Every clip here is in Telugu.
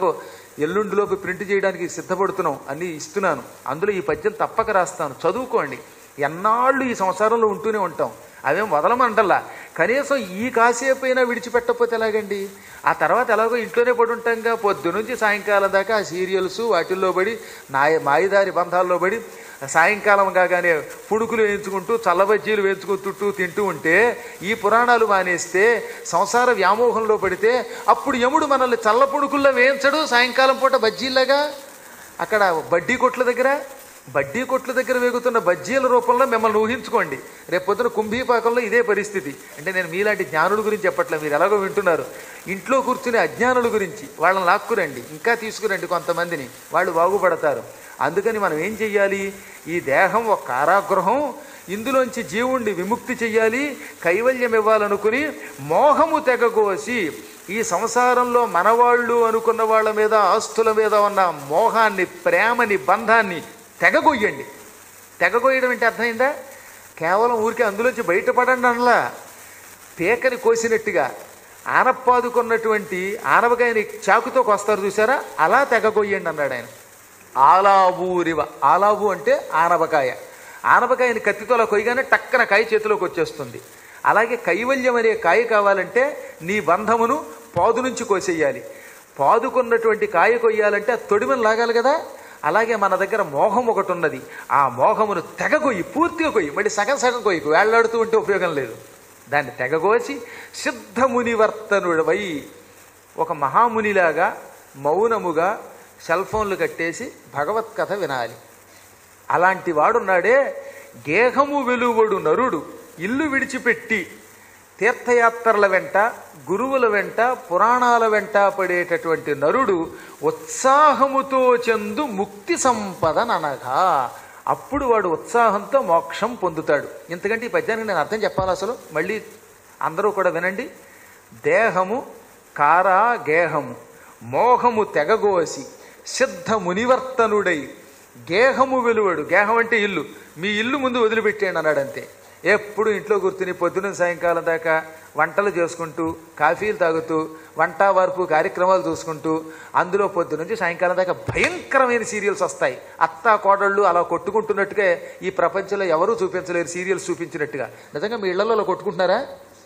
ఎల్లుండిలోపు ప్రింట్ చేయడానికి సిద్ధపడుతున్నాం అన్నీ ఇస్తున్నాను అందులో ఈ పద్యం తప్పక రాస్తాను చదువుకోండి ఎన్నాళ్ళు ఈ సంసారంలో ఉంటూనే ఉంటాం అవేం వదలమంటల్లా కనీసం ఈ కాసేపు అయినా విడిచిపెట్టకపోతే ఎలాగండి ఆ తర్వాత ఎలాగో ఇంట్లోనే పడి ఉంటాంగా పొద్దు నుంచి సాయంకాలం దాకా ఆ సీరియల్స్ వాటిల్లో పడి నాయ మాయదారి బంధాల్లో పడి సాయంకాలం కాగానే పుడుకులు వేయించుకుంటూ చల్లబజ్జీలు వేయించుకుంటూ తింటూ ఉంటే ఈ పురాణాలు మానేస్తే సంసార వ్యామోహంలో పడితే అప్పుడు యముడు మనల్ని చల్ల పుడుకుల్లో వేయించడు సాయంకాలం పూట బజ్జీలాగా అక్కడ బడ్డీ కొట్ల దగ్గర బడ్డీ కొట్ల దగ్గర వేగుతున్న బజ్జీల రూపంలో మిమ్మల్ని ఊహించుకోండి రేపు పొద్దున కుంభీపాకంలో ఇదే పరిస్థితి అంటే నేను మీలాంటి జ్ఞానుల గురించి చెప్పట్లే మీరు ఎలాగో వింటున్నారు ఇంట్లో కూర్చునే అజ్ఞానుల గురించి వాళ్ళని లాక్కురండి ఇంకా తీసుకురండి కొంతమందిని వాళ్ళు బాగుపడతారు అందుకని మనం ఏం చెయ్యాలి ఈ దేహం ఒక కారాగృహం ఇందులోంచి జీవుణ్ణి విముక్తి చెయ్యాలి కైవల్యం ఇవ్వాలనుకుని మోహము తెగగోసి ఈ సంసారంలో మనవాళ్ళు అనుకున్న వాళ్ళ మీద ఆస్తుల మీద ఉన్న మోహాన్ని ప్రేమని బంధాన్ని తెగగొయ్యండి తెగగొయ్యడం అంటే అర్థమైందా కేవలం ఊరికే అందులోంచి బయటపడండి అనలా పీకని కోసినట్టుగా ఆనపాదుకున్నటువంటి ఆనవకాయని చాకుతో కొస్తారు చూసారా అలా తెగగొయ్యండి అన్నాడు ఆయన ఆలావూరివ ఆలావు అంటే ఆనపకాయ ఆనపకాయని కత్తితో అలా కొయ్యగానే టక్కన కాయ చేతిలోకి వచ్చేస్తుంది అలాగే కైవల్యం అనే కాయ కావాలంటే నీ బంధమును పాదు నుంచి కోసేయాలి పాదుకున్నటువంటి కాయ కొయ్యాలంటే ఆ తొడిమని లాగాలి కదా అలాగే మన దగ్గర మోహం ఒకటి ఉన్నది ఆ మోహమును తెగగొయ్యి పూర్తిగా కొయ్యి మళ్ళీ సగం సగం కొయ్యకు వేళ్లాడుతూ ఉంటే ఉపయోగం లేదు దాన్ని తెగగోసి సిద్ధమునివర్తనుడవై ఒక మహామునిలాగా మౌనముగా సెల్ ఫోన్లు కట్టేసి భగవత్ కథ వినాలి అలాంటి వాడున్నాడే గేహము వెలువడు నరుడు ఇల్లు విడిచిపెట్టి తీర్థయాత్రల వెంట గురువుల వెంట పురాణాల వెంట పడేటటువంటి నరుడు ఉత్సాహముతో చెందు ముక్తి సంపదననగా అప్పుడు వాడు ఉత్సాహంతో మోక్షం పొందుతాడు ఇంతకంటే ఈ పద్యానికి నేను అర్థం చెప్పాలి అసలు మళ్ళీ అందరూ కూడా వినండి దేహము కారా గేహము మోహము తెగగోసి సిద్ధ మునివర్తనుడై గేహము వెలువడు గేహం అంటే ఇల్లు మీ ఇల్లు ముందు వదిలిపెట్టేయండి అన్నాడు అంతే ఎప్పుడు ఇంట్లో కూర్చుని పొద్దున సాయంకాలం దాకా వంటలు చేసుకుంటూ కాఫీలు తాగుతూ వంట వరపు కార్యక్రమాలు చూసుకుంటూ అందులో పొద్దు నుంచి సాయంకాలం దాకా భయంకరమైన సీరియల్స్ వస్తాయి అత్త కోడళ్ళు అలా కొట్టుకుంటున్నట్టుగా ఈ ప్రపంచంలో ఎవరూ చూపించలేరు సీరియల్స్ చూపించినట్టుగా నిజంగా మీ ఇళ్లలో అలా కొట్టుకుంటున్నారా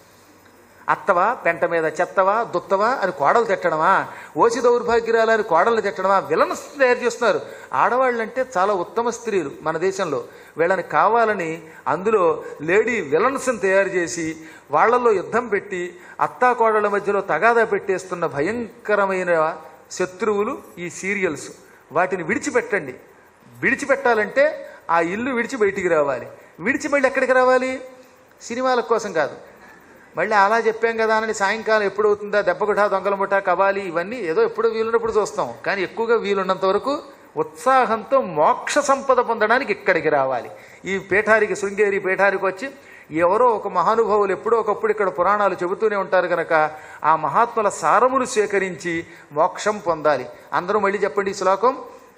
అత్తవా పెంట మీద చెత్తవా దుత్తవా అని కోడలు తిట్టడమా ఓసి దౌర్భాగ్యాలు అని కోడలు తిట్టడమా విలన్స్ తయారు చేస్తున్నారు ఆడవాళ్ళంటే చాలా ఉత్తమ స్త్రీలు మన దేశంలో వీళ్ళని కావాలని అందులో లేడీ విలన్స్ని తయారు చేసి వాళ్ళల్లో యుద్ధం పెట్టి అత్తా కోడళ్ళ మధ్యలో తగాదా పెట్టేస్తున్న భయంకరమైన శత్రువులు ఈ సీరియల్స్ వాటిని విడిచిపెట్టండి విడిచిపెట్టాలంటే ఆ ఇల్లు విడిచి బయటికి రావాలి విడిచి మళ్ళీ ఎక్కడికి రావాలి సినిమాల కోసం కాదు మళ్ళీ అలా చెప్పాం కదా అని సాయంకాలం ఎప్పుడు అవుతుందా దెబ్బగుట దొంగల ముఠ కవాలి ఇవన్నీ ఏదో ఎప్పుడు వీలున్నప్పుడు చూస్తాం కానీ ఎక్కువగా వీలున్నంత వరకు ఉత్సాహంతో మోక్ష సంపద పొందడానికి ఇక్కడికి రావాలి ఈ పీఠారికి శృంగేరి పీఠానికి వచ్చి ఎవరో ఒక మహానుభావులు ఎప్పుడో ఒకప్పుడు ఇక్కడ పురాణాలు చెబుతూనే ఉంటారు కనుక ఆ మహాత్ముల సారములు స్వీకరించి మోక్షం పొందాలి అందరూ మళ్ళీ చెప్పండి ఈ శ్లోకం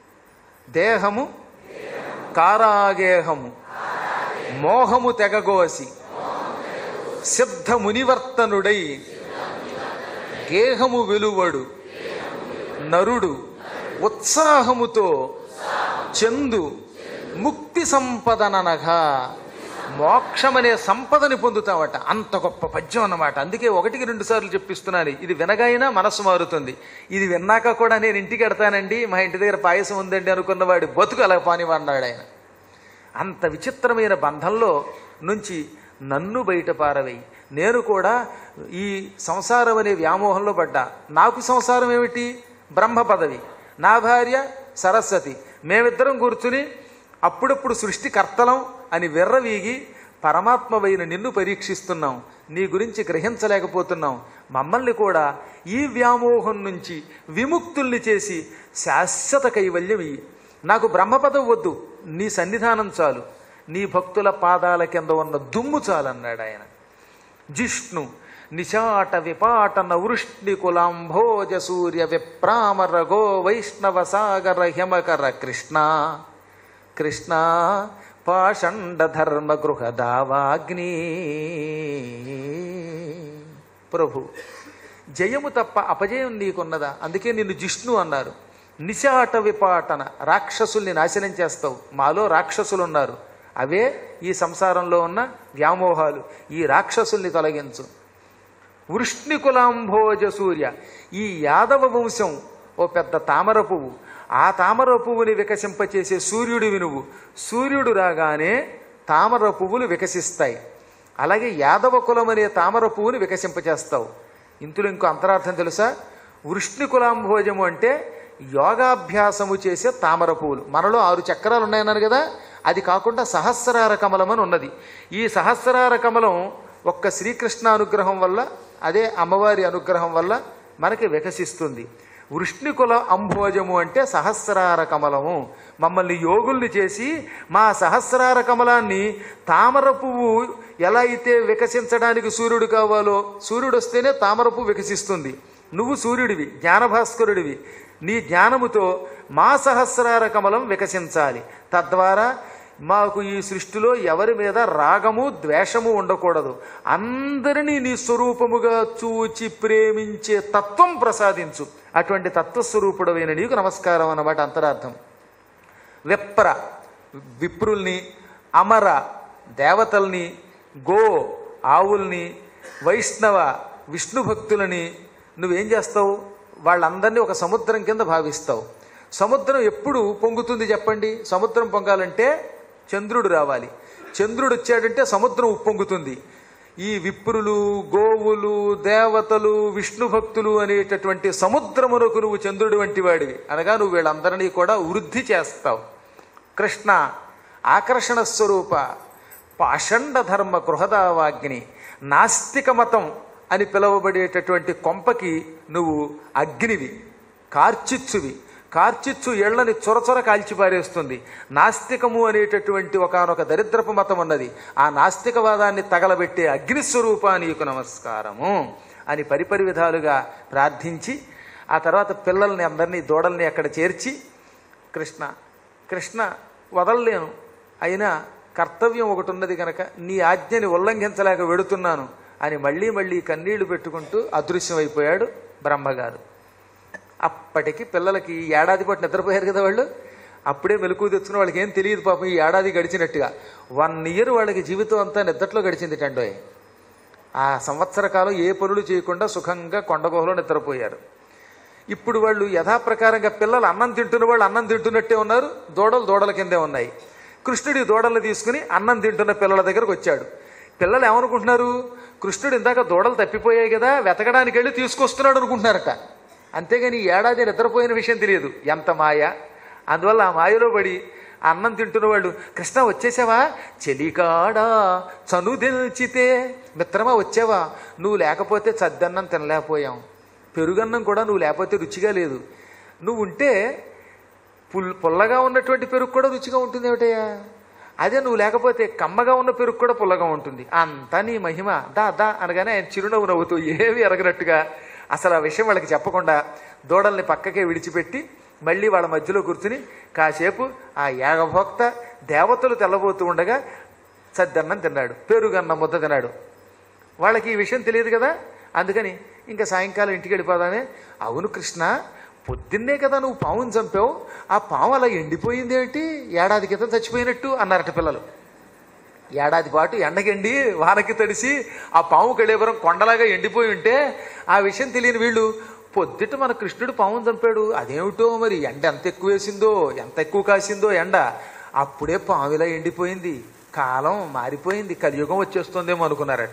దేహము కారాగేహము మోహము తెగగోసి సిద్ధ మునివర్తనుడై గేహము వెలువడు నరుడు ఉత్సాహముతో చందు ముక్తి సంపదననగా మోక్షమనే సంపదని పొందుతామట అంత గొప్ప పద్యం అన్నమాట అందుకే ఒకటికి రెండు సార్లు చెప్పిస్తున్నాను ఇది వినగైనా మనసు మారుతుంది ఇది విన్నాక కూడా నేను ఇంటికి ఎడతానండి మా ఇంటి దగ్గర పాయసం ఉందండి అనుకున్నవాడి బతుకు అలా పానివన్నాడు ఆయన అంత విచిత్రమైన బంధంలో నుంచి నన్ను బయట పారవేయి నేను కూడా ఈ సంసారం అనే వ్యామోహంలో పడ్డా నాకు సంసారం ఏమిటి బ్రహ్మ పదవి నా భార్య సరస్వతి మేమిద్దరం కూర్చుని అప్పుడప్పుడు సృష్టికర్తలం అని విర్రవీగి పరమాత్మవైన నిన్ను పరీక్షిస్తున్నాం నీ గురించి గ్రహించలేకపోతున్నాం మమ్మల్ని కూడా ఈ వ్యామోహం నుంచి విముక్తుల్ని చేసి శాశ్వత కైవల్యం ఇయ్యి నాకు బ్రహ్మపదం వద్దు నీ సన్నిధానం చాలు నీ భక్తుల పాదాల కింద ఉన్న దుమ్ము చాలన్నాడు ఆయన జిష్ణు నిశాట విపాటన వృష్ణి కులాంభోజ సూర్య విప్రామర గో వైష్ణవ సాగర హిమకర కృష్ణ కృష్ణ పాషండ ధర్మ గృహ దావాగ్ని ప్రభు జయము తప్ప అపజయం నీకున్నదా అందుకే నిన్ను జిష్ణు అన్నారు నిశాట విపాటన రాక్షసుల్ని నాశనం చేస్తావు మాలో రాక్షసులు ఉన్నారు అవే ఈ సంసారంలో ఉన్న వ్యామోహాలు ఈ రాక్షసుల్ని తొలగించు వృష్ణికులాంభోజ సూర్య ఈ యాదవ వంశం ఓ పెద్ద తామర పువ్వు ఆ తామర పువ్వుని వికసింపచేసే సూర్యుడివి నువ్వు సూర్యుడు రాగానే తామర పువ్వులు వికసిస్తాయి అలాగే యాదవ కులం అనే తామర పువ్వుని వికసింపచేస్తావు ఇందులో ఇంకో అంతరార్థం తెలుసా వృష్ణికులాంభోజము అంటే యోగాభ్యాసము చేసే తామర పువ్వులు మనలో ఆరు చక్రాలు ఉన్నాయన్నారు కదా అది కాకుండా సహస్రార కమలం అని ఉన్నది ఈ సహస్రార కమలం ఒక్క శ్రీకృష్ణ అనుగ్రహం వల్ల అదే అమ్మవారి అనుగ్రహం వల్ల మనకి వికసిస్తుంది వృష్ణికుల అంభోజము అంటే సహస్రార కమలము మమ్మల్ని యోగుల్ని చేసి మా సహస్రార కమలాన్ని తామర పువ్వు ఎలా అయితే వికసించడానికి సూర్యుడు కావాలో సూర్యుడు వస్తేనే తామర పువ్వు వికసిస్తుంది నువ్వు సూర్యుడివి జ్ఞానభాస్కరుడివి నీ జ్ఞానముతో మా సహస్రార కమలం వికసించాలి తద్వారా మాకు ఈ సృష్టిలో ఎవరి మీద రాగము ద్వేషము ఉండకూడదు అందరినీ నీ స్వరూపముగా చూచి ప్రేమించే తత్వం ప్రసాదించు అటువంటి తత్వస్వరూపుడమైన నీకు నమస్కారం అన్నమాట అంతరార్థం విప్ర విప్రుల్ని అమర దేవతల్ని గో ఆవుల్ని వైష్ణవ విష్ణు భక్తులని నువ్వేం చేస్తావు వాళ్ళందరినీ ఒక సముద్రం కింద భావిస్తావు సముద్రం ఎప్పుడు పొంగుతుంది చెప్పండి సముద్రం పొంగాలంటే చంద్రుడు రావాలి చంద్రుడు వచ్చాడంటే సముద్రం ఉప్పొంగుతుంది ఈ విప్రులు గోవులు దేవతలు విష్ణు భక్తులు అనేటటువంటి సముద్రమునకు నువ్వు చంద్రుడి వంటి వాడివి అనగా నువ్వు వీళ్ళందరినీ కూడా వృద్ధి చేస్తావు కృష్ణ ఆకర్షణ స్వరూప పాషండ ధర్మ గృహదావాగ్ని నాస్తిక మతం అని పిలువబడేటటువంటి కొంపకి నువ్వు అగ్నివి కార్చిచ్చువి కార్చిచ్చు ఏళ్లని చొరచొర కాల్చిపారేస్తుంది నాస్తికము అనేటటువంటి ఒకనొక దరిద్రపు మతం ఉన్నది ఆ నాస్తికవాదాన్ని తగలబెట్టే అగ్నిస్వరూపా నీకు నమస్కారము అని పరిపరి విధాలుగా ప్రార్థించి ఆ తర్వాత పిల్లల్ని అందరినీ దూడల్ని అక్కడ చేర్చి కృష్ణ కృష్ణ వదలలేను అయినా కర్తవ్యం ఒకటి ఉన్నది కనుక నీ ఆజ్ఞని ఉల్లంఘించలేక వెడుతున్నాను అని మళ్ళీ మళ్ళీ కన్నీళ్లు పెట్టుకుంటూ అదృశ్యమైపోయాడు బ్రహ్మగారు అప్పటికి పిల్లలకి ఈ ఏడాది పాటు నిద్రపోయారు కదా వాళ్ళు అప్పుడే మెలకు తెచ్చుకున్న వాళ్ళకి ఏం తెలియదు పాపం ఈ ఏడాది గడిచినట్టుగా వన్ ఇయర్ వాళ్ళకి జీవితం అంతా నిద్రలో గడిచింది టండోయ్ ఆ సంవత్సర కాలం ఏ పనులు చేయకుండా సుఖంగా కొండగుహలో నిద్రపోయారు ఇప్పుడు వాళ్ళు యథాప్రకారంగా పిల్లలు అన్నం తింటున్న వాళ్ళు అన్నం తింటున్నట్టే ఉన్నారు దూడలు దూడల కిందే ఉన్నాయి కృష్ణుడి దూడలు తీసుకుని అన్నం తింటున్న పిల్లల దగ్గరకు వచ్చాడు పిల్లలు ఏమనుకుంటున్నారు కృష్ణుడు ఇందాక దూడలు తప్పిపోయాయి కదా వెతకడానికి వెళ్ళి తీసుకొస్తున్నాడు అనుకుంటున్నారట అంతేగాని ఈ ఏడాది నిద్రపోయిన విషయం తెలియదు ఎంత మాయ అందువల్ల ఆ మాయలో పడి అన్నం తింటున్న వాళ్ళు కృష్ణ వచ్చేసావా చెలికాడా చనుదెల్చితే మిత్రమా వచ్చావా నువ్వు లేకపోతే చద్దన్నం తినలేకపోయాం పెరుగన్నం కూడా నువ్వు లేకపోతే రుచిగా లేదు నువ్వు ఉంటే పుల్ పుల్లగా ఉన్నటువంటి పెరుగు కూడా రుచిగా ఉంటుంది ఏమిటయ్యా అదే నువ్వు లేకపోతే కమ్మగా ఉన్న పెరుగు కూడా పుల్లగా ఉంటుంది అంతా నీ మహిమ దా దా అనగానే ఆయన చిరునవ్వు నవ్వుతూ ఏవి ఎరగనట్టుగా అసలు ఆ విషయం వాళ్ళకి చెప్పకుండా దూడల్ని పక్కకే విడిచిపెట్టి మళ్ళీ వాళ్ళ మధ్యలో కూర్చుని కాసేపు ఆ యాగభోక్త దేవతలు తెల్లబోతూ ఉండగా సద్దన్నం తిన్నాడు పెరుగన్నం ముద్ద తిన్నాడు వాళ్ళకి ఈ విషయం తెలియదు కదా అందుకని ఇంకా సాయంకాలం ఇంటికి వెళ్ళిపోదానే అవును కృష్ణ పొద్దున్నే కదా నువ్వు పావును చంపావు ఆ పాము అలా ఎండిపోయింది ఏంటి ఏడాది క్రితం చచ్చిపోయినట్టు అన్నారట పిల్లలు ఏడాది పాటు ఎండకెండి వానకి తడిసి ఆ పాము కళేబరం కొండలాగా ఎండిపోయి ఉంటే ఆ విషయం తెలియని వీళ్ళు పొద్దుట మన కృష్ణుడు పామును చంపాడు అదేమిటో మరి ఎండ ఎంత ఎక్కువ వేసిందో ఎంత ఎక్కువ కాసిందో ఎండ అప్పుడే పాము ఇలా ఎండిపోయింది కాలం మారిపోయింది కలియుగం వచ్చేస్తుందేమో అనుకున్నారట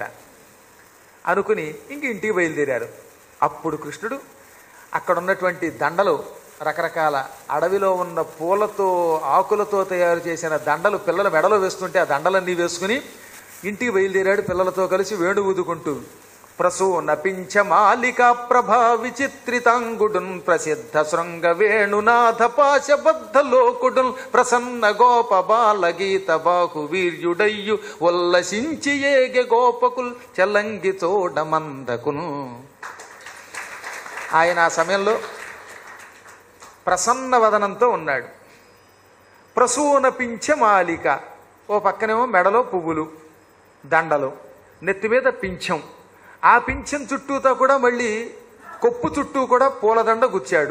అనుకుని ఇంక ఇంటికి బయలుదేరారు అప్పుడు కృష్ణుడు అక్కడ ఉన్నటువంటి దండలు రకరకాల అడవిలో ఉన్న పూలతో ఆకులతో తయారు చేసిన దండలు పిల్లల మెడలో వేస్తుంటే ఆ దండలన్నీ వేసుకుని ఇంటికి బయలుదేరాడు పిల్లలతో కలిసి వేణు ఊదుకుంటూ ప్రసూనపించ మాలికా ప్రభా విచిత్రితాంగుడున్ ప్రసిద్ధ శృంగ వేణునాథ పాశబద్ధ లోకుడున్ ప్రసన్న గోప బాల గీత బాహు వీర్యుడయ్యు ఉల్లసించి ఏగె గోపకుల్ చలంగి చోడమందకును ఆయన ఆ సమయంలో ప్రసన్న వదనంతో ఉన్నాడు ప్రసూనపించ మాలిక ఓ పక్కనేమో మెడలో పువ్వులు దండలు నెత్తి మీద పింఛం ఆ పింఛం చుట్టూతా కూడా మళ్ళీ కొప్పు చుట్టూ కూడా పూలదండ గుచ్చాడు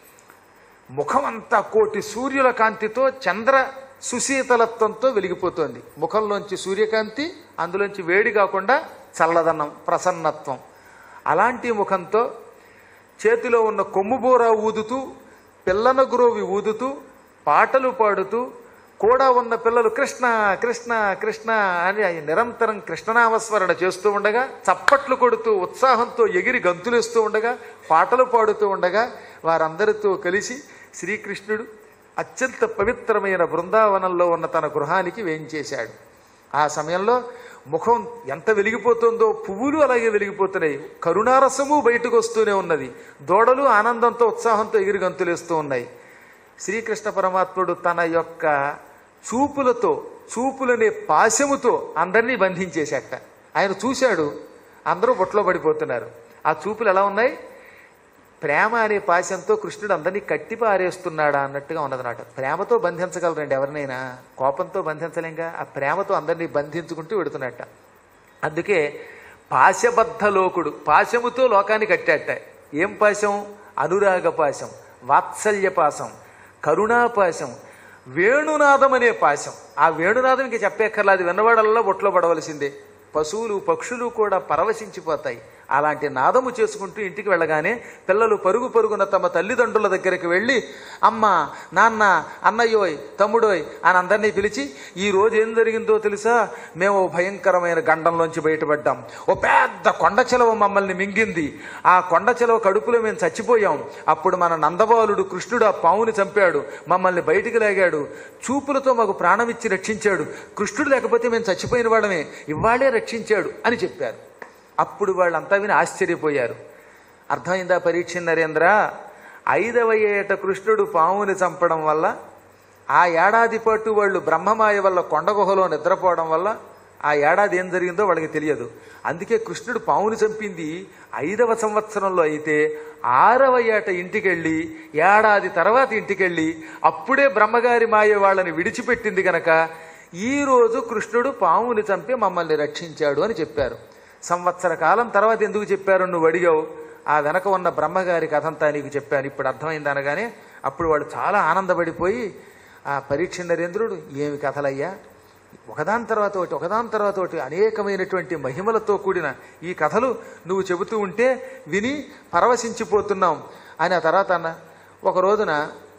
ముఖమంతా కోటి సూర్యుల కాంతితో చంద్ర సుశీతలత్వంతో వెలిగిపోతోంది ముఖంలోంచి సూర్యకాంతి అందులోంచి వేడి కాకుండా చల్లదనం ప్రసన్నత్వం అలాంటి ముఖంతో చేతిలో ఉన్న కొమ్ముబోర ఊదుతూ పిల్లన గురోవి ఊదుతూ పాటలు పాడుతూ కూడా ఉన్న పిల్లలు కృష్ణ కృష్ణ కృష్ణ అని నిరంతరం కృష్ణనామస్మరణ చేస్తూ ఉండగా చప్పట్లు కొడుతూ ఉత్సాహంతో ఎగిరి గంతులేస్తూ ఉండగా పాటలు పాడుతూ ఉండగా వారందరితో కలిసి శ్రీకృష్ణుడు అత్యంత పవిత్రమైన బృందావనంలో ఉన్న తన గృహానికి వేయించేశాడు ఆ సమయంలో ముఖం ఎంత వెలిగిపోతుందో పువ్వులు అలాగే వెలిగిపోతున్నాయి కరుణారసము బయటకు వస్తూనే ఉన్నది దూడలు ఆనందంతో ఉత్సాహంతో ఎగిరి గంతులేస్తూ ఉన్నాయి శ్రీకృష్ణ పరమాత్ముడు తన యొక్క చూపులతో చూపులనే పాశముతో అందరినీ బంధించేశాట ఆయన చూశాడు అందరూ బొట్లో పడిపోతున్నారు ఆ చూపులు ఎలా ఉన్నాయి ప్రేమ అనే పాశంతో కృష్ణుడు అందరినీ కట్టి పారేస్తున్నాడా అన్నట్టుగా ఉన్నదన్నమాట ప్రేమతో బంధించగలరండి ఎవరినైనా కోపంతో బంధించలేంగా ఆ ప్రేమతో అందరినీ బంధించుకుంటూ వెడుతున్నట్ట అందుకే పాశబద్ధ లోకుడు పాశముతో లోకాన్ని కట్టాట ఏం పాశం అనురాగ పాశం వాత్సల్య పాశం కరుణాపాశం వేణునాదం అనే పాశం ఆ వేణునాదం ఇంక చెప్పేక్కర్లా అది విన్నవాడల్లా బొట్లో పడవలసిందే పశువులు పక్షులు కూడా పరవశించిపోతాయి అలాంటి నాదము చేసుకుంటూ ఇంటికి వెళ్ళగానే పిల్లలు పరుగు పరుగున తమ తల్లిదండ్రుల దగ్గరికి వెళ్ళి అమ్మ నాన్న అన్నయ్యోయ్ తమ్ముడోయ్ అని అందరినీ పిలిచి ఈ రోజు ఏం జరిగిందో తెలుసా మేము ఓ భయంకరమైన గండంలోంచి బయటపడ్డాం ఓ పెద్ద కొండ చెలవ మమ్మల్ని మింగింది ఆ కొండ చెలవ కడుపులో మేము చచ్చిపోయాం అప్పుడు మన నందబాలుడు కృష్ణుడు ఆ పావుని చంపాడు మమ్మల్ని బయటికి లాగాడు చూపులతో మాకు ప్రాణం ఇచ్చి రక్షించాడు కృష్ణుడు లేకపోతే మేము చచ్చిపోయిన వాళ్ళమే ఇవాళే రక్షించాడు అని చెప్పారు అప్పుడు వాళ్ళంతా విని ఆశ్చర్యపోయారు అర్థమైందా పరీక్ష నరేంద్ర ఐదవ ఏట కృష్ణుడు పాముని చంపడం వల్ల ఆ ఏడాది పాటు వాళ్ళు బ్రహ్మమాయ వల్ల కొండ గుహలో నిద్రపోవడం వల్ల ఆ ఏడాది ఏం జరిగిందో వాళ్ళకి తెలియదు అందుకే కృష్ణుడు పాముని చంపింది ఐదవ సంవత్సరంలో అయితే ఆరవ ఏట ఇంటికెళ్ళి ఏడాది తర్వాత ఇంటికెళ్ళి అప్పుడే బ్రహ్మగారి మాయ వాళ్ళని విడిచిపెట్టింది గనక ఈ రోజు కృష్ణుడు పాముని చంపి మమ్మల్ని రక్షించాడు అని చెప్పారు సంవత్సర కాలం తర్వాత ఎందుకు చెప్పారు నువ్వు అడిగావు ఆ వెనక ఉన్న బ్రహ్మగారి కథంతా నీకు చెప్పాను ఇప్పుడు అర్థమైంది అనగానే అప్పుడు వాళ్ళు చాలా ఆనందపడిపోయి ఆ పరీక్ష నరేంద్రుడు ఏమి కథలయ్యా ఒకదాని తర్వాత ఒకటి ఒకదాని తర్వాత ఒకటి అనేకమైనటువంటి మహిమలతో కూడిన ఈ కథలు నువ్వు చెబుతూ ఉంటే విని పరవశించిపోతున్నాం అని ఆ తర్వాత అన్న ఒక రోజున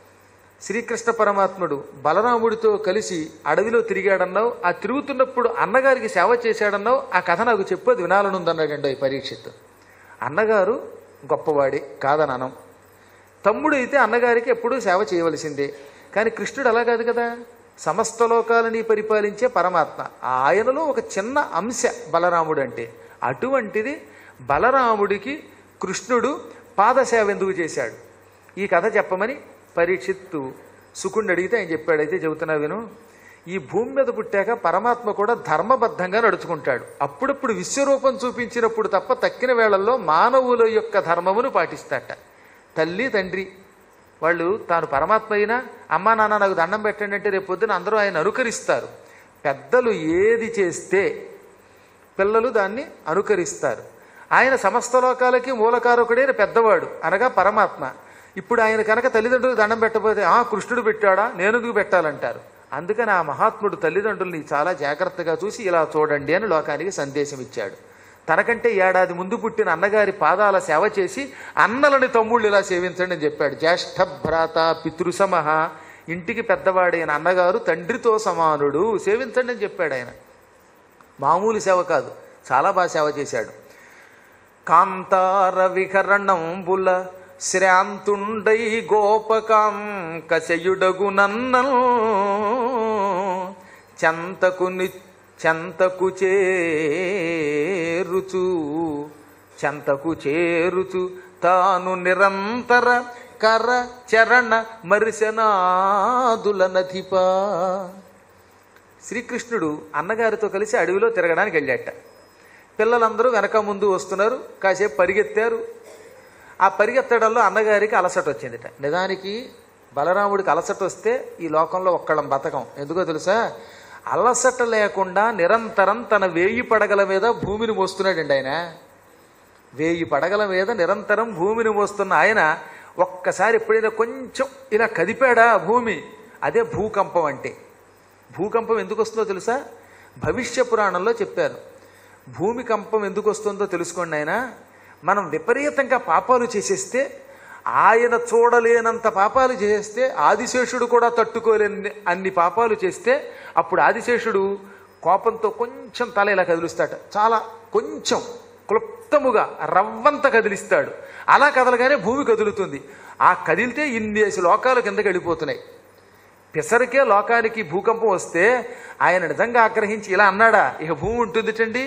శ్రీకృష్ణ పరమాత్ముడు బలరాముడితో కలిసి అడవిలో తిరిగాడన్నావు ఆ తిరుగుతున్నప్పుడు అన్నగారికి సేవ చేశాడన్నావు ఆ కథ నాకు చెప్పు అది వినాలనుందన్నాడండి ఈ పరీక్షిత్ అన్నగారు గొప్పవాడే కాదననం తమ్ముడు అయితే అన్నగారికి ఎప్పుడూ సేవ చేయవలసిందే కానీ కృష్ణుడు అలా కాదు కదా సమస్త లోకాలని పరిపాలించే పరమాత్మ ఆయనలో ఒక చిన్న అంశ బలరాముడు అంటే అటువంటిది బలరాముడికి కృష్ణుడు పాదసేవ ఎందుకు చేశాడు ఈ కథ చెప్పమని పరీక్షిత్తు సుకుణ్ణి అడిగితే ఆయన చెప్పాడు అయితే చెబుతున్నా విను ఈ భూమి మీద పుట్టాక పరమాత్మ కూడా ధర్మబద్ధంగా నడుచుకుంటాడు అప్పుడప్పుడు విశ్వరూపం చూపించినప్పుడు తప్ప తక్కిన వేళల్లో మానవుల యొక్క ధర్మమును పాటిస్తాట తల్లి తండ్రి వాళ్ళు తాను పరమాత్మ అయినా అమ్మా నాన్న నాకు దండం పెట్టండి అంటే రేపు పొద్దున అందరూ ఆయన అనుకరిస్తారు పెద్దలు ఏది చేస్తే పిల్లలు దాన్ని అనుకరిస్తారు ఆయన సమస్త లోకాలకి మూలకారకుడైన పెద్దవాడు అనగా పరమాత్మ ఇప్పుడు ఆయన కనుక తల్లిదండ్రులు దండం పెట్టకపోతే ఆ కృష్ణుడు పెట్టాడా నేను ఎందుకు పెట్టాలంటారు అందుకని ఆ మహాత్ముడు తల్లిదండ్రుల్ని చాలా జాగ్రత్తగా చూసి ఇలా చూడండి అని లోకానికి సందేశం ఇచ్చాడు తనకంటే ఏడాది ముందు పుట్టిన అన్నగారి పాదాల సేవ చేసి అన్నలని తమ్ముళ్ళు ఇలా సేవించండి అని చెప్పాడు జ్యేష్ఠ భ్రాత పితృసమహ ఇంటికి పెద్దవాడైన అన్నగారు తండ్రితో సమానుడు సేవించండి అని చెప్పాడు ఆయన మామూలు సేవ కాదు చాలా బాగా సేవ చేశాడు కాంతార విహరణంబుల శ్రాంతుండై గోపకాంకశయుడగు నన్నను చెంతకు ని చెంతకు చేరుచు చెంతకు చేరుచు తాను నిరంతర కర చరణ మరిశనాదుల నధిపా శ్రీకృష్ణుడు అన్నగారితో కలిసి అడవిలో తిరగడానికి వెళ్ళాట పిల్లలందరూ వెనక ముందు వస్తున్నారు కాసేపు పరిగెత్తారు ఆ పరిగెత్తడంలో అన్నగారికి అలసట వచ్చిందిట నిజానికి బలరాముడికి అలసట వస్తే ఈ లోకంలో ఒక్కళ్ళం బతకం ఎందుకో తెలుసా అలసట లేకుండా నిరంతరం తన వేయి పడగల మీద భూమిని మోస్తున్నాడండి ఆయన వేయి పడగల మీద నిరంతరం భూమిని మోస్తున్న ఆయన ఒక్కసారి ఎప్పుడైనా కొంచెం ఇలా కదిపాడా భూమి అదే భూకంపం అంటే భూకంపం ఎందుకు వస్తుందో తెలుసా భవిష్య పురాణంలో చెప్పారు భూమికంపం ఎందుకు వస్తుందో తెలుసుకోండి ఆయన మనం విపరీతంగా పాపాలు చేసేస్తే ఆయన చూడలేనంత పాపాలు చేస్తే ఆదిశేషుడు కూడా తట్టుకోలేని అన్ని పాపాలు చేస్తే అప్పుడు ఆదిశేషుడు కోపంతో కొంచెం తల ఇలా కదిలిస్తాడు చాలా కొంచెం క్లుప్తముగా రవ్వంత కదిలిస్తాడు అలా కదలగానే భూమి కదులుతుంది ఆ కదిలితే ఇన్నేసి లోకాలు కిందకి వెళ్ళిపోతున్నాయి పిసరికే లోకానికి భూకంపం వస్తే ఆయన నిజంగా ఆగ్రహించి ఇలా అన్నాడా ఇక భూమి ఉంటుందిటండి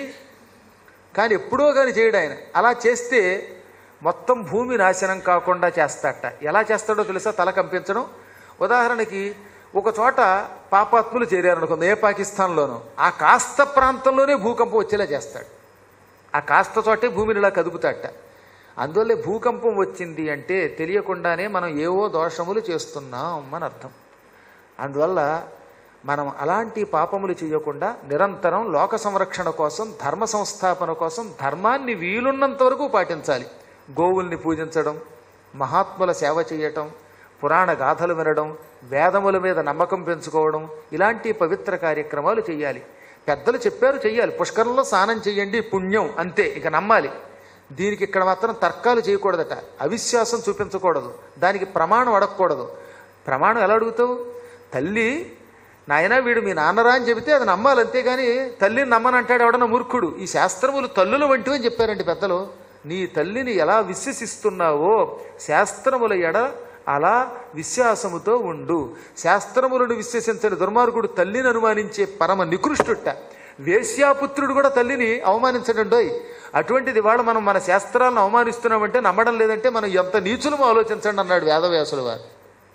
కానీ ఎప్పుడో కానీ చేయడు ఆయన అలా చేస్తే మొత్తం భూమి నాశనం కాకుండా చేస్తాడట ఎలా చేస్తాడో తెలుసా తల కంపించడం ఉదాహరణకి ఒక చోట పాపాత్ములు చేరారనుకుంది ఏ పాకిస్తాన్లోనూ ఆ కాస్త ప్రాంతంలోనే భూకంపం వచ్చేలా చేస్తాడు ఆ కాస్త చోటే భూమిని ఇలా కదుపుతాడట అందువల్లే భూకంపం వచ్చింది అంటే తెలియకుండానే మనం ఏవో దోషములు చేస్తున్నాం అని అర్థం అందువల్ల మనం అలాంటి పాపములు చేయకుండా నిరంతరం లోక సంరక్షణ కోసం ధర్మ సంస్థాపన కోసం ధర్మాన్ని వీలున్నంత వరకు పాటించాలి గోవుల్ని పూజించడం మహాత్ముల సేవ చేయటం పురాణ గాథలు వినడం వేదముల మీద నమ్మకం పెంచుకోవడం ఇలాంటి పవిత్ర కార్యక్రమాలు చేయాలి పెద్దలు చెప్పారు చెయ్యాలి పుష్కరంలో స్నానం చేయండి పుణ్యం అంతే ఇక నమ్మాలి దీనికి ఇక్కడ మాత్రం తర్కాలు చేయకూడదట అవిశ్వాసం చూపించకూడదు దానికి ప్రమాణం అడగకూడదు ప్రమాణం ఎలా అడుగుతావు తల్లి నాయనా వీడు మీ నాన్నరా అని చెబితే అది నమ్మాలి అంతేగాని తల్లిని నమ్మనంటాడు ఎవడన్నా మూర్ఖుడు ఈ శాస్త్రములు తల్లుల వంటివి అని చెప్పారండి పెద్దలు నీ తల్లిని ఎలా విశ్వసిస్తున్నావో శాస్త్రముల ఎడ అలా విశ్వాసముతో ఉండు శాస్త్రములను విశ్వసించని దుర్మార్గుడు తల్లిని అనుమానించే పరమ నికృష్టుట వేశ్యాపుత్రుడు కూడా తల్లిని అవమానించడండోయ్ అటువంటిది ఇవాళ మనం మన శాస్త్రాలను అవమానిస్తున్నామంటే నమ్మడం లేదంటే మనం ఎంత నీచులమో ఆలోచించండి అన్నాడు వేదవ్యాసులు వారు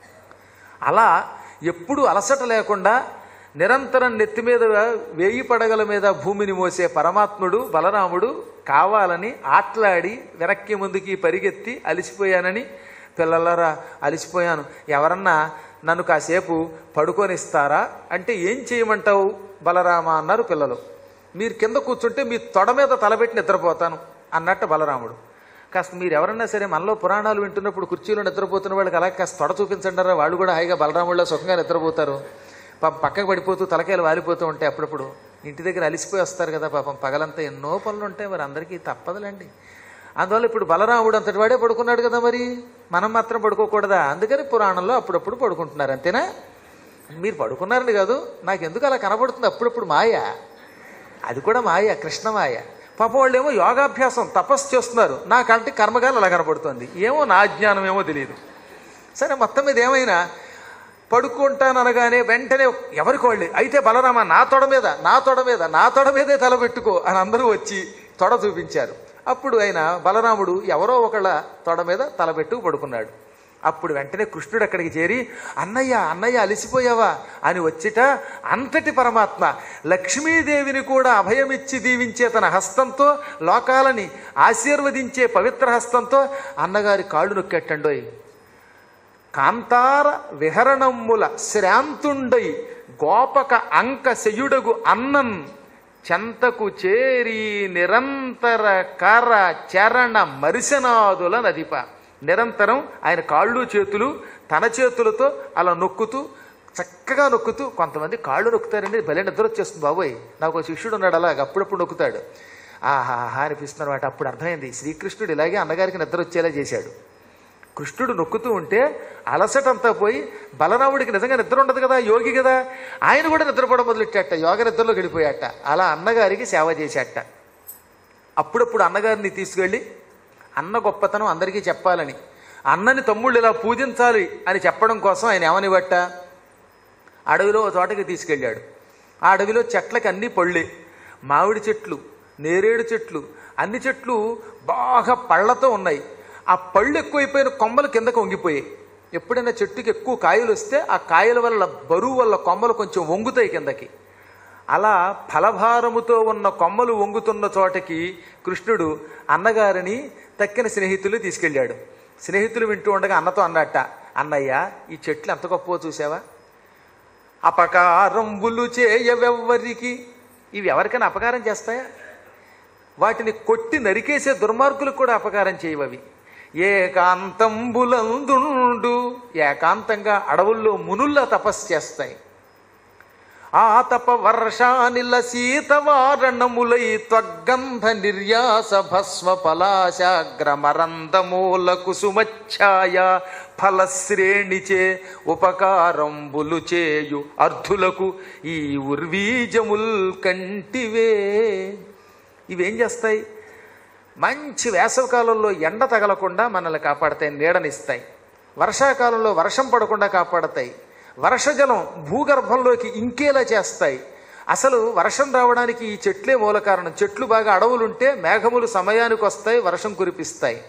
అలా ఎప్పుడు అలసట లేకుండా నిరంతరం నెత్తి మీద వేయి పడగల మీద భూమిని మోసే పరమాత్ముడు బలరాముడు కావాలని ఆట్లాడి వెనక్కి ముందుకి పరిగెత్తి అలిసిపోయానని పిల్లలరా అలిసిపోయాను ఎవరన్నా నన్ను కాసేపు పడుకొనిస్తారా అంటే ఏం చేయమంటావు బలరామ అన్నారు పిల్లలు మీరు కింద కూర్చుంటే మీ తొడ మీద తలబెట్టి నిద్రపోతాను అన్నట్టు బలరాముడు కాస్త మీరు ఎవరన్నా సరే మనలో పురాణాలు వింటున్నప్పుడు కుర్చీలో నిద్రపోతున్న వాళ్ళకి అలా కాస్త తొడ చూపించండారా వాళ్ళు కూడా హాయిగా బలరాముడిలో సుఖంగా నిద్రపోతారు పాపం పక్కకు పడిపోతూ తలకాయలు వాలిపోతూ ఉంటాయి అప్పుడప్పుడు ఇంటి దగ్గర అలిసిపోయి వస్తారు కదా పాపం పగలంతా ఎన్నో పనులు ఉంటాయి మరి అందరికీ తప్పదులేండి అందువల్ల ఇప్పుడు బలరాముడు అంతటి వాడే పడుకున్నాడు కదా మరి మనం మాత్రం పడుకోకూడదా అందుకని పురాణంలో అప్పుడప్పుడు పడుకుంటున్నారు అంతేనా మీరు పడుకున్నారని కాదు నాకు ఎందుకు అలా కనబడుతుంది అప్పుడప్పుడు మాయ అది కూడా మాయ కృష్ణ మాయ పాపం వాళ్ళు ఏమో యోగాభ్యాసం తపస్సు చేస్తున్నారు నాకంటే కర్మగాలు అలా కనబడుతుంది ఏమో నా అజ్ఞానం ఏమో తెలియదు సరే మొత్తం మీద ఏమైనా పడుకుంటాను అనగానే వెంటనే ఎవరికి వాళ్ళు అయితే బలరామ నా తొడ మీద నా తొడ మీద నా తొడ మీదే తల పెట్టుకో అని అందరూ వచ్చి తొడ చూపించారు అప్పుడు ఆయన బలరాముడు ఎవరో ఒకళ్ళ తొడ మీద తలబెట్టు పడుకున్నాడు అప్పుడు వెంటనే కృష్ణుడు అక్కడికి చేరి అన్నయ్య అన్నయ్య అలిసిపోయావా అని వచ్చిట అంతటి పరమాత్మ లక్ష్మీదేవిని కూడా అభయమిచ్చి దీవించే తన హస్తంతో లోకాలని ఆశీర్వదించే పవిత్ర హస్తంతో అన్నగారి కాళ్ళు నొక్కెట్టండోయ్ కాంతార విహరణముల శ్రాంతుండై గోపక అంక శయుడగు అన్నన్ చెంతకు చేరి నిరంతర కర చరణ మరిసనాదుల నదిప నిరంతరం ఆయన కాళ్ళు చేతులు తన చేతులతో అలా నొక్కుతూ చక్కగా నొక్కుతూ కొంతమంది కాళ్ళు నొక్కుతారండి భలే నిద్ర వచ్చేస్తుంది బాబోయ్ నాకు ఒక శిష్యుడు ఉన్నాడు అలాగ అప్పుడప్పుడు నొక్కుతాడు ఆహాహా అనిపిస్తున్నారు వాటి అప్పుడు అర్థమైంది శ్రీకృష్ణుడు ఇలాగే అన్నగారికి నిద్ర వచ్చేలా చేశాడు కృష్ణుడు నొక్కుతూ ఉంటే అలసటంతా పోయి బలరాముడికి నిజంగా నిద్ర ఉండదు కదా యోగి కదా ఆయన కూడా నిద్రపోవడం మొదలెట్టాట యోగ నిద్రలో గడిపోయాట అలా అన్నగారికి సేవ చేశాట అప్పుడప్పుడు అన్నగారిని తీసుకెళ్ళి అన్న గొప్పతనం అందరికీ చెప్పాలని అన్నని తమ్ముళ్ళు ఇలా పూజించాలి అని చెప్పడం కోసం ఆయన ఏమనివట్ట అడవిలో ఒక చోటకి తీసుకెళ్ళాడు ఆ అడవిలో చెట్లకి అన్ని పళ్ళే మామిడి చెట్లు నేరేడు చెట్లు అన్ని చెట్లు బాగా పళ్ళతో ఉన్నాయి ఆ పళ్ళు ఎక్కువైపోయిన కొమ్మలు కిందకు వంగిపోయాయి ఎప్పుడైనా చెట్టుకి ఎక్కువ కాయలు వస్తే ఆ కాయల వల్ల బరువు వల్ల కొమ్మలు కొంచెం వంగుతాయి కిందకి అలా ఫలభారముతో ఉన్న కొమ్మలు వంగుతున్న చోటకి కృష్ణుడు అన్నగారిని తక్కిన స్నేహితులు తీసుకెళ్ళాడు స్నేహితులు వింటూ ఉండగా అన్నతో అన్నట్ట అన్నయ్య ఈ చెట్లు ఎంత గొప్పవో చూసావా అపకారంబులు చేయవెవ్వరికి ఇవి ఎవరికైనా అపకారం చేస్తాయా వాటిని కొట్టి నరికేసే దుర్మార్గులకు కూడా అపకారం చేయవవి ఏకాంతంబులందుండు ఏకాంతంగా అడవుల్లో మునుల్లా తపస్సు చేస్తాయి ఆ తప వర్షానిల శీతవారణములై త్వగ్గంధ నిర్యాస భస్మ పలాశాగ్రమరందమూల కుసుమఛాయ ఫలశ్రేణిచే ఉపకారంబులు చేయు అర్ధులకు ఈ ఉర్వీజముల్ కంటివే ఇవేం చేస్తాయి మంచి వేసవికాలంలో ఎండ తగలకుండా మనల్ని కాపాడతాయి నీడనిస్తాయి వర్షాకాలంలో వర్షం పడకుండా కాపాడతాయి వర్షజలం భూగర్భంలోకి ఇంకేలా చేస్తాయి అసలు వర్షం రావడానికి ఈ చెట్లే మూల కారణం చెట్లు బాగా అడవులుంటే మేఘములు సమయానికి వస్తాయి వర్షం కురిపిస్తాయి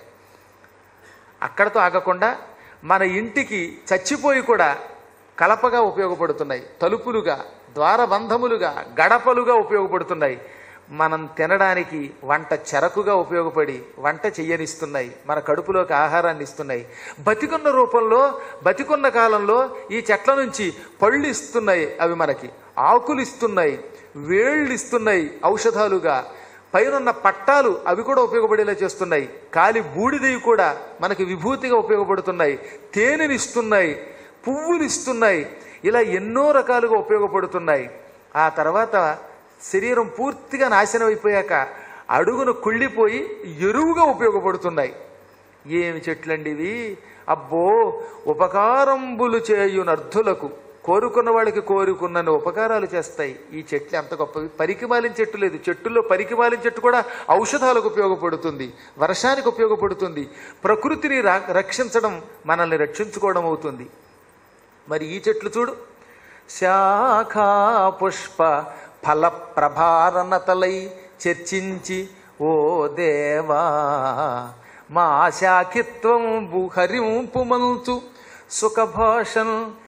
అక్కడతో ఆగకుండా మన ఇంటికి చచ్చిపోయి కూడా కలపగా ఉపయోగపడుతున్నాయి తలుపులుగా ద్వారబంధములుగా గడపలుగా ఉపయోగపడుతున్నాయి మనం తినడానికి వంట చెరకుగా ఉపయోగపడి వంట చెయ్యనిస్తున్నాయి మన కడుపులోకి ఆహారాన్ని ఇస్తున్నాయి బతికున్న రూపంలో బతికున్న కాలంలో ఈ చెట్ల నుంచి పళ్ళు ఇస్తున్నాయి అవి మనకి ఆకులు ఇస్తున్నాయి వేళ్ళు ఇస్తున్నాయి ఔషధాలుగా పైనున్న పట్టాలు అవి కూడా ఉపయోగపడేలా చేస్తున్నాయి కాలి బూడిదవి కూడా మనకి విభూతిగా ఉపయోగపడుతున్నాయి తేనెని ఇస్తున్నాయి పువ్వులు ఇస్తున్నాయి ఇలా ఎన్నో రకాలుగా ఉపయోగపడుతున్నాయి ఆ తర్వాత శరీరం పూర్తిగా నాశనం అయిపోయాక అడుగును కుళ్ళిపోయి ఎరువుగా ఉపయోగపడుతున్నాయి ఏమి చెట్లండి ఇవి అబ్బో ఉపకారంబులు చేయునర్థులకు కోరుకున్న వాళ్ళకి కోరుకున్నన్ని ఉపకారాలు చేస్తాయి ఈ చెట్లు ఎంత గొప్పవి పరికిమాలిన చెట్టు లేదు చెట్టుల్లో పరికిమాలిన చెట్టు కూడా ఔషధాలకు ఉపయోగపడుతుంది వర్షానికి ఉపయోగపడుతుంది ప్రకృతిని రా- రక్షించడం మనల్ని రక్షించుకోవడం అవుతుంది మరి ఈ చెట్లు చూడు శాఖా పుష్ప ఫల ప్రభారణతలై చర్చించి ఓ దేవా మా శాఖిత్వం హరింపుమంతు సుఖభాషం